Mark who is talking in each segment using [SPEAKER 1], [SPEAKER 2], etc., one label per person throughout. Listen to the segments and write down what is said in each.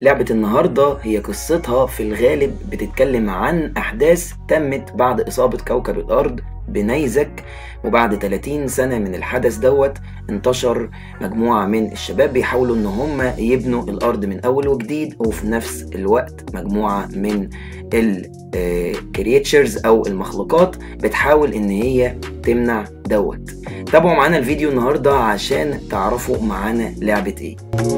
[SPEAKER 1] لعبة النهاردة هي قصتها في الغالب بتتكلم عن أحداث تمت بعد إصابة كوكب الأرض بنيزك وبعد 30 سنة من الحدث دوت انتشر مجموعة من الشباب بيحاولوا إن هم يبنوا الأرض من أول وجديد وفي نفس الوقت مجموعة من الكريتشرز أو المخلوقات بتحاول إن هي تمنع دوت تابعوا معانا الفيديو النهاردة عشان تعرفوا معانا لعبة إيه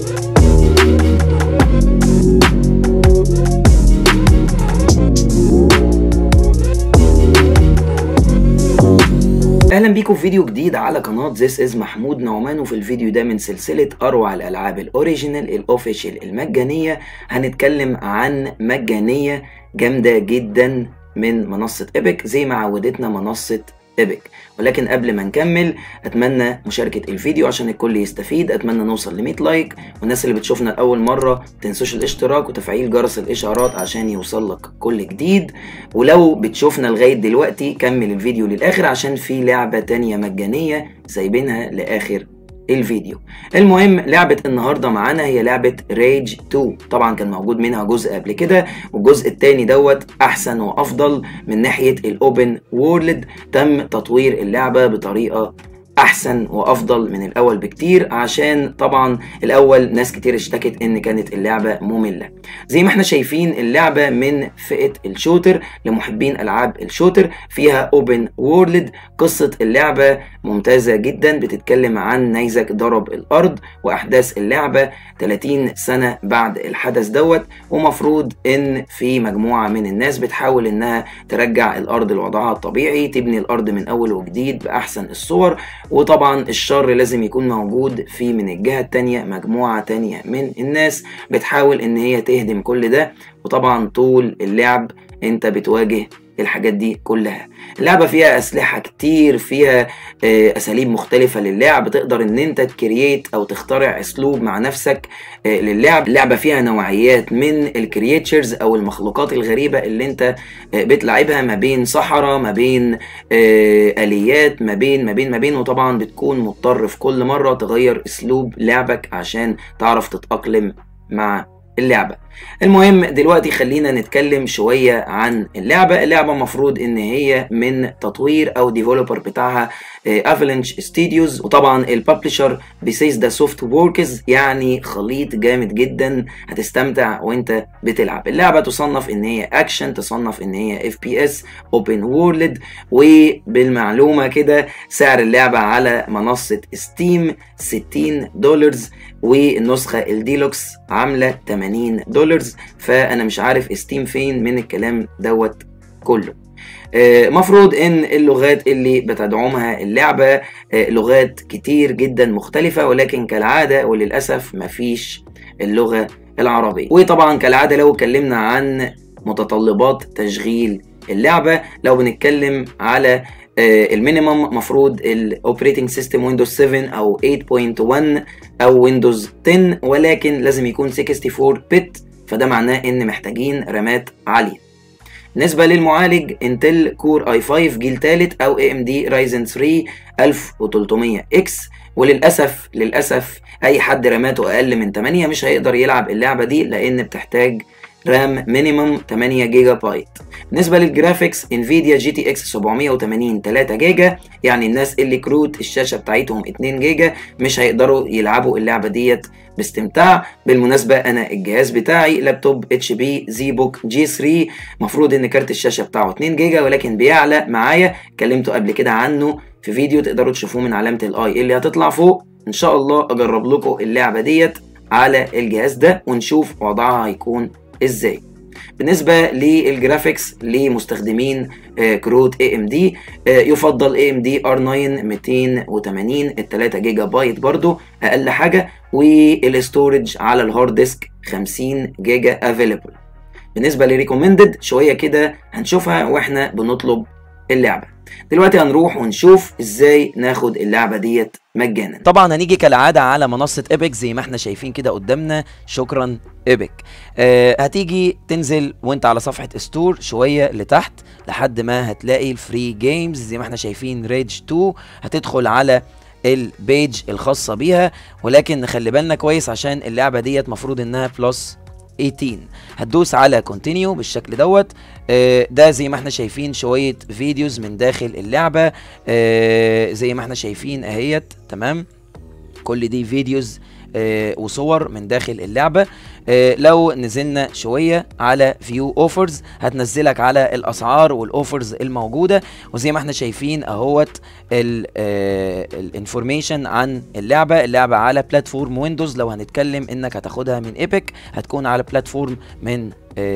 [SPEAKER 1] اهلا بيكم في فيديو جديد على قناة This is محمود نعمان وفي الفيديو ده من سلسلة اروع الالعاب الاوريجينال الاوفيشال المجانية هنتكلم عن مجانية جامدة جدا من منصة ايبك زي ما عودتنا منصة ايبك ولكن قبل ما نكمل اتمنى مشاركة الفيديو عشان الكل يستفيد اتمنى نوصل ل 100 لايك والناس اللي بتشوفنا لاول مرة تنسوش الاشتراك وتفعيل جرس الاشعارات عشان يوصل لك كل جديد ولو بتشوفنا لغاية دلوقتي كمل الفيديو للاخر عشان في لعبة تانية مجانية سايبينها لاخر الفيديو المهم لعبة النهاردة معانا هي لعبة ريج 2 طبعا كان موجود منها جزء قبل كده والجزء التاني دوت احسن وافضل من ناحية الاوبن وورلد تم تطوير اللعبة بطريقة احسن وافضل من الاول بكتير عشان طبعا الاول ناس كتير اشتكت ان كانت اللعبه ممله زي ما احنا شايفين اللعبه من فئه الشوتر لمحبين العاب الشوتر فيها اوبن وورلد قصه اللعبه ممتازه جدا بتتكلم عن نيزك ضرب الارض واحداث اللعبه 30 سنه بعد الحدث دوت ومفروض ان في مجموعه من الناس بتحاول انها ترجع الارض لوضعها الطبيعي تبني الارض من اول وجديد باحسن الصور وطبعا الشر لازم يكون موجود في من الجهة التانية مجموعة تانية من الناس بتحاول ان هي تهدم كل ده وطبعا طول اللعب انت بتواجه الحاجات دي كلها اللعبة فيها أسلحة كتير فيها أساليب مختلفة للعب تقدر إن أنت تكرييت أو تخترع أسلوب مع نفسك للعب اللعبة فيها نوعيات من الكرييتشرز أو المخلوقات الغريبة اللي أنت بتلعبها ما بين صحراء ما بين آليات ما بين ما بين ما بين وطبعا بتكون مضطر في كل مرة تغير أسلوب لعبك عشان تعرف تتأقلم مع اللعبة المهم دلوقتي خلينا نتكلم شوية عن اللعبة اللعبة مفروض ان هي من تطوير او ديفلوبر بتاعها افلانش ستوديوز وطبعا الببلشر بيسيس ده سوفت ووركز يعني خليط جامد جدا هتستمتع وانت بتلعب اللعبة تصنف ان هي اكشن تصنف ان هي اف بي اس اوبن وورلد وبالمعلومة كده سعر اللعبة على منصة ستيم 60 دولار والنسخة الديلوكس عاملة 80 دولار فانا مش عارف ستيم فين من الكلام دوت كله مفروض ان اللغات اللي بتدعمها اللعبة لغات كتير جدا مختلفة ولكن كالعادة وللأسف مفيش اللغة العربية وطبعا كالعادة لو اتكلمنا عن متطلبات تشغيل اللعبة لو بنتكلم على المينيمم مفروض الاوبريتنج سيستم ويندوز 7 او 8.1 او ويندوز 10 ولكن لازم يكون 64 بت فده معناه ان محتاجين رامات عاليه بالنسبه للمعالج انتل كور اي 5 جيل ثالث او اي ام دي رايزن 3 1300 اكس وللاسف للاسف اي حد راماته اقل من 8 مش هيقدر يلعب اللعبه دي لان بتحتاج رام مينيمم 8 جيجا بايت بالنسبة للجرافيكس انفيديا جي تي اكس 780 3 جيجا يعني الناس اللي كروت الشاشة بتاعتهم 2 جيجا مش هيقدروا يلعبوا اللعبة ديت باستمتاع بالمناسبة انا الجهاز بتاعي لابتوب اتش بي زي بوك جي 3 مفروض ان كارت الشاشة بتاعه 2 جيجا ولكن بيعلى معايا اتكلمته قبل كده عنه في فيديو تقدروا تشوفوه من علامة الاي اللي هتطلع فوق ان شاء الله اجرب لكم اللعبة ديت على الجهاز ده ونشوف وضعها هيكون ازاي بالنسبه للجرافيكس لمستخدمين كروت اي ام دي يفضل اي ام دي ار 9 280 ال 3 جيجا بايت برضو اقل حاجه والاستورج على الهارد ديسك 50 جيجا افيلبل بالنسبه لريكومندد شويه كده هنشوفها واحنا بنطلب اللعبه دلوقتي هنروح ونشوف ازاي ناخد اللعبه ديت مجانا
[SPEAKER 2] طبعا هنيجي كالعاده على منصه ايبك زي ما احنا شايفين كده قدامنا شكرا ايبك آه هتيجي تنزل وانت على صفحه ستور شويه لتحت لحد ما هتلاقي الفري جيمز زي ما احنا شايفين ريج 2 هتدخل على البيج الخاصه بيها ولكن نخلي بالنا كويس عشان اللعبه ديت مفروض انها بلس 18 هتدوس على كونتينيو بالشكل دوت آه، ده زي ما احنا شايفين شويه فيديوز من داخل اللعبه آه، زي ما احنا شايفين اهيت تمام كل دي فيديوز آه، وصور من داخل اللعبه آه، لو نزلنا شويه على فيو اوفرز هتنزلك على الاسعار والاوفرز الموجوده وزي ما احنا شايفين اهوت الانفورميشن عن اللعبه اللعبه على بلاتفورم ويندوز لو هنتكلم انك هتاخدها من ايبك هتكون على بلاتفورم من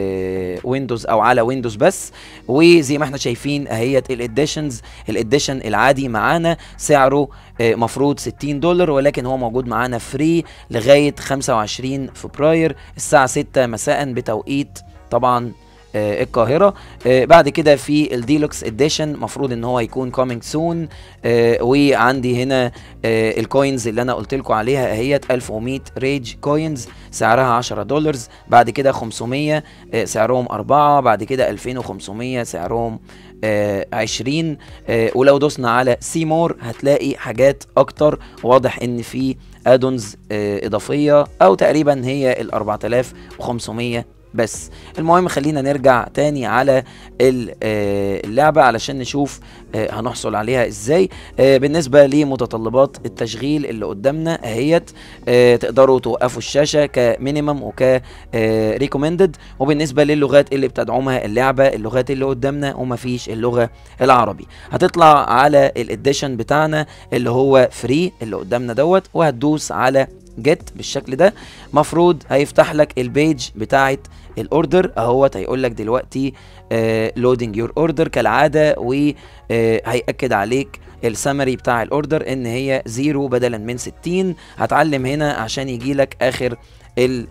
[SPEAKER 2] ويندوز او على ويندوز بس وزي ما احنا شايفين اهيت الاديشنز الاديشن العادي معانا سعره آه، مفروض 60 دولار ولكن هو موجود معانا فري لغايه 25 فبراير الساعه 6 مساء بتوقيت طبعا آه، القاهره آه، بعد كده في الديلوكس اديشن مفروض ان هو يكون كومينج سون وعندي هنا آه، الكوينز اللي انا قلت لكم عليها اهيت 1100 ريج كوينز سعرها 10 دولار بعد كده 500 آه، سعرهم 4 بعد كده 2500 سعرهم آه، 20 آه، ولو دوسنا على سيمور هتلاقي حاجات اكتر واضح ان في ادونز اضافيه او تقريبا هي ال 4500 بس المهم خلينا نرجع تاني على ال- آه، اللعبة علشان نشوف آه، هنحصل عليها ازاي آه، بالنسبة لمتطلبات التشغيل اللي قدامنا اهيت آه، تقدروا توقفوا الشاشة كمينيمم وك ريكومندد وبالنسبة للغات اللي بتدعمها اللعبة اللغات اللي قدامنا ومفيش اللغة العربي هتطلع على الاديشن بتاعنا اللي هو فري اللي قدامنا دوت وهتدوس على جيت بالشكل ده مفروض هيفتح لك البيج بتاعت الاوردر اهوت هيقول لك دلوقتي لودنج يور اوردر كالعاده وهيأكد عليك السمري بتاع الاوردر ان هي زيرو بدلا من 60 هتعلم هنا عشان يجي لك اخر ال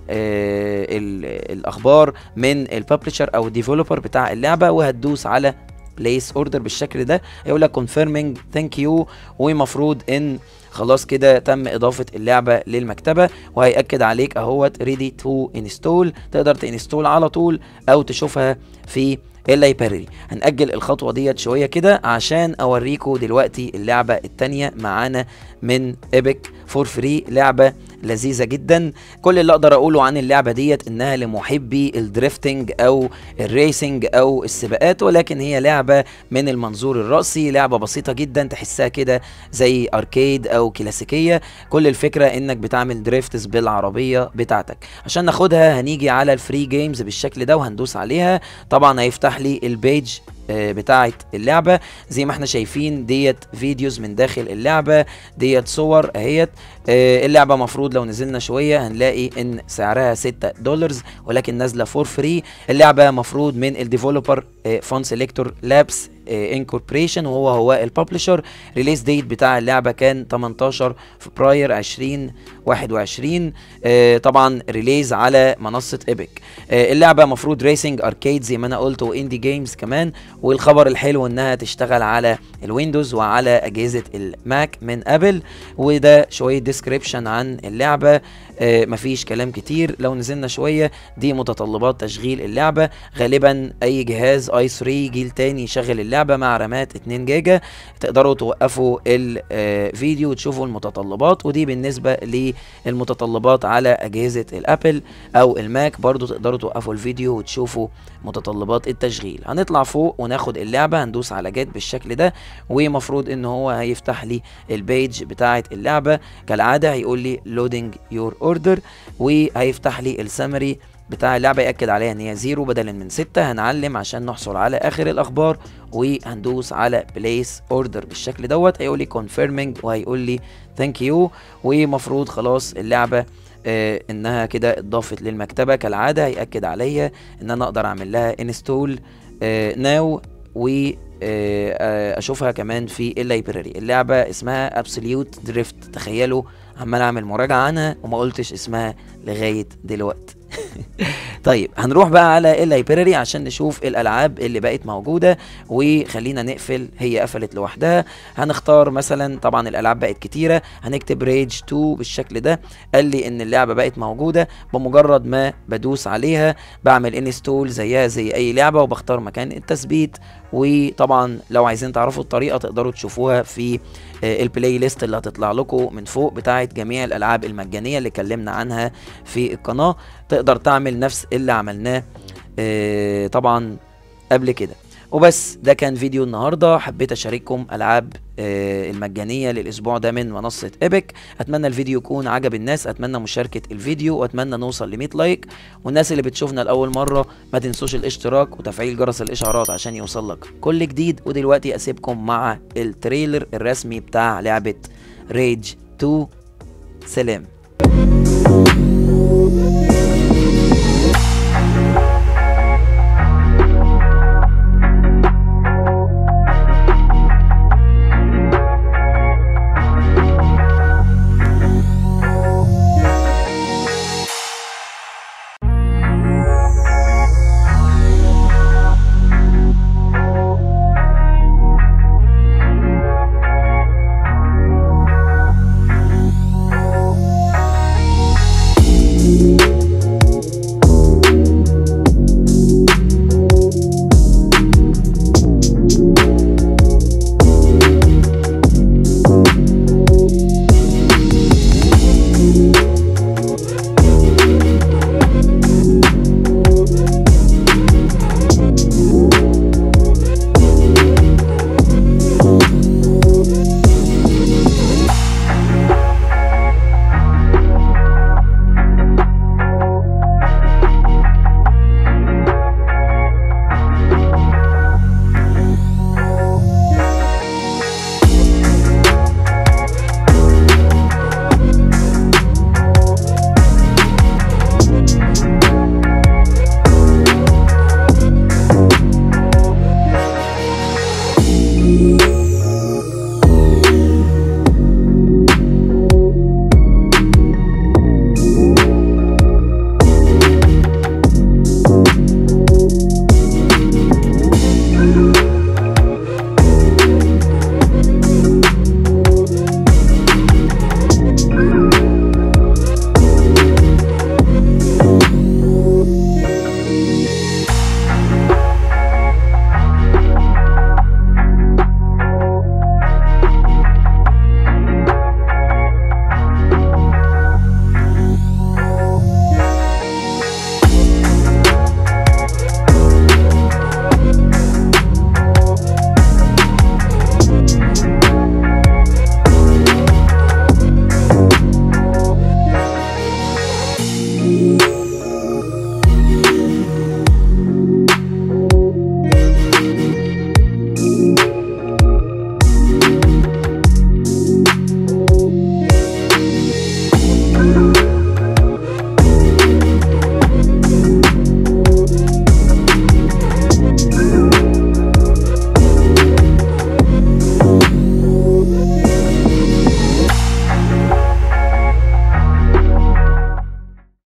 [SPEAKER 2] ال الاخبار من الببلشر او الديفلوبر بتاع اللعبه وهتدوس على بليس اوردر بالشكل ده يقول لك كونفيرمينج ثانك يو ومفروض ان خلاص كده تم اضافه اللعبه للمكتبه وهيأكد عليك اهوت ريدي تو انستول تقدر تنستول على طول او تشوفها في اللايبراري هنأجل الخطوة ديت شوية كده عشان اوريكم دلوقتي اللعبة التانية معانا من ايبك فور فري لعبة لذيذة جدا كل اللي اقدر اقوله عن اللعبة ديت انها لمحبي الدريفتنج او الريسنج او السباقات ولكن هي لعبة من المنظور الرأسي لعبة بسيطة جدا تحسها كده زي اركيد او كلاسيكية كل الفكرة انك بتعمل دريفتس بالعربية بتاعتك عشان ناخدها هنيجي على الفري جيمز بالشكل ده وهندوس عليها طبعا هيفتح لي البيج آه، بتاعه اللعبه زي ما احنا شايفين ديت فيديوز من داخل اللعبه ديت صور اهيت آه، اللعبه مفروض لو نزلنا شويه هنلاقي ان سعرها 6 دولار ولكن نازله فور فري اللعبه مفروض من الديفلوبر فون سيلكتور لابس انكوربريشن وهو هو الببلشر ريليز ديت بتاع اللعبه كان 18 فبراير 2021 آه، طبعا ريليز على منصه ايبك اللعبه مفروض ريسنج اركيد زي ما انا قلت واندي جيمز كمان والخبر الحلو انها تشتغل على الويندوز وعلى اجهزه الماك من ابل وده شويه ديسكريبشن عن اللعبه آه، مفيش كلام كتير لو نزلنا شويه دي متطلبات تشغيل اللعبه غالبا اي جهاز اي 3 جيل تاني يشغل اللعبه مع رامات 2 جيجا تقدروا توقفوا الفيديو وتشوفوا المتطلبات ودي بالنسبه للمتطلبات على اجهزه الابل او الماك برضو تقدروا توقفوا الفيديو وتشوفوا متطلبات التشغيل هنطلع فوق وناخد اللعبه هندوس على جيت بالشكل ده ومفروض ان هو هيفتح لي البيج بتاعه اللعبه كالعاده هيقول لي لودنج يور اوردر وهيفتح لي السمري بتاع اللعبه ياكد عليها ان هي زيرو بدلا من ستة هنعلم عشان نحصل على اخر الاخبار وهندوس على بليس اوردر بالشكل دوت هيقول لي كونفيرمينج وهيقول لي ثانك يو ومفروض خلاص اللعبه آه انها كده اتضافت للمكتبه كالعاده هياكد عليا ان انا اقدر اعمل لها انستول ناو و آه، آه، اشوفها كمان في اللايبراري اللعبه اسمها ابسوليوت دريفت تخيلوا عمال اعمل مراجعه عنها وما قلتش اسمها لغايه دلوقتي طيب هنروح بقى على اللايبراري عشان نشوف الالعاب اللي بقت موجوده وخلينا نقفل هي قفلت لوحدها هنختار مثلا طبعا الالعاب بقت كتيره هنكتب ريج 2 بالشكل ده قال لي ان اللعبه بقت موجوده بمجرد ما بدوس عليها بعمل انستول زيها زي اي لعبه وبختار مكان التثبيت وطبعا لو عايزين تعرفوا الطريقه تقدروا تشوفوها في آه، البلاي ليست اللي هتطلع لكم من فوق بتاعه جميع الالعاب المجانيه اللي اتكلمنا عنها في القناه تقدر تعمل نفس اللي عملناه آه، طبعا قبل كده وبس ده كان فيديو النهارده حبيت اشارككم العاب آه، المجانيه للاسبوع ده من منصه ايبك اتمنى الفيديو يكون عجب الناس اتمنى مشاركه الفيديو واتمنى نوصل ل 100 لايك والناس اللي بتشوفنا لاول مره ما تنسوش الاشتراك وتفعيل جرس الاشعارات عشان يوصلك كل جديد ودلوقتي اسيبكم مع التريلر الرسمي بتاع لعبه ريج 2 سلام